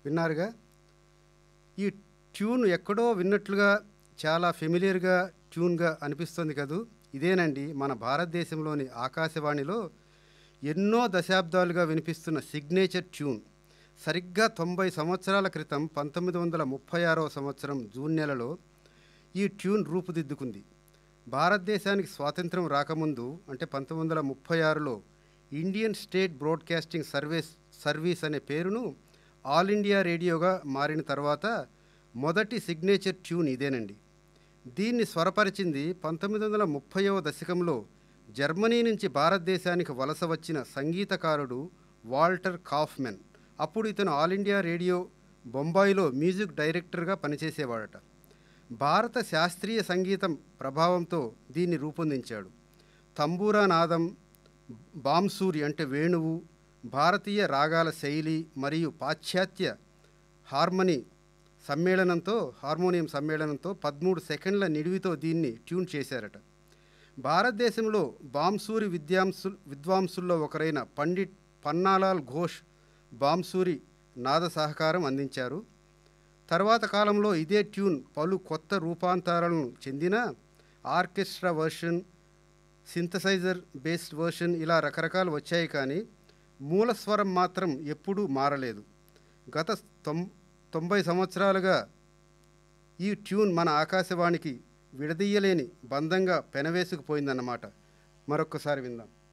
విన్నారుగా ఈ ట్యూన్ ఎక్కడో విన్నట్లుగా చాలా ఫెమిలియర్గా ట్యూన్గా అనిపిస్తుంది కదూ ఇదేనండి మన భారతదేశంలోని ఆకాశవాణిలో ఎన్నో దశాబ్దాలుగా వినిపిస్తున్న సిగ్నేచర్ ట్యూన్ సరిగ్గా తొంభై సంవత్సరాల క్రితం పంతొమ్మిది వందల ముప్పై ఆరవ సంవత్సరం జూన్ నెలలో ఈ ట్యూన్ రూపుదిద్దుకుంది భారతదేశానికి స్వాతంత్రం రాకముందు అంటే పంతొమ్మిది వందల ముప్పై ఆరులో Indian State Broadcasting Service Service అనే పేరును ఆల్ ఇండియా రేడియోగా మారిన తర్వాత మొదటి సిగ్నేచర్ ట్యూన్ ఇదేనండి దీన్ని స్వరపరిచింది పంతొమ్మిది వందల ముప్పైవ దశకంలో జర్మనీ నుంచి భారతదేశానికి వలస వచ్చిన సంగీతకారుడు వాల్టర్ కాఫ్మెన్ అప్పుడు ఇతను ఆల్ ఇండియా రేడియో బొంబాయిలో మ్యూజిక్ డైరెక్టర్గా పనిచేసేవాడట భారత శాస్త్రీయ సంగీతం ప్రభావంతో దీన్ని రూపొందించాడు తంబూరా నాదం బాంసూరి అంటే వేణువు భారతీయ రాగాల శైలి మరియు పాశ్చాత్య హార్మనీ సమ్మేళనంతో హార్మోనియం సమ్మేళనంతో పదమూడు సెకండ్ల నిడివితో దీన్ని ట్యూన్ చేశారట భారతదేశంలో బాంసూరి విద్యాంసు విద్వాంసుల్లో ఒకరైన పండిట్ పన్నాలాల్ ఘోష్ బాంసూరి నాద సహకారం అందించారు తర్వాత కాలంలో ఇదే ట్యూన్ పలు కొత్త రూపాంతరాలను చెందిన orchestra version synthesizer based version ఇలా రకరకాలు వచ్చాయి కానీ మూల స్వరం మాత్రం ఎప్పుడూ మారలేదు గత తొం తొంభై సంవత్సరాలుగా ఈ ట్యూన్ మన ఆకాశవాణికి విడదీయలేని బంధంగా పెనవేసుకుపోయిందన్నమాట మరొక్కసారి విందాం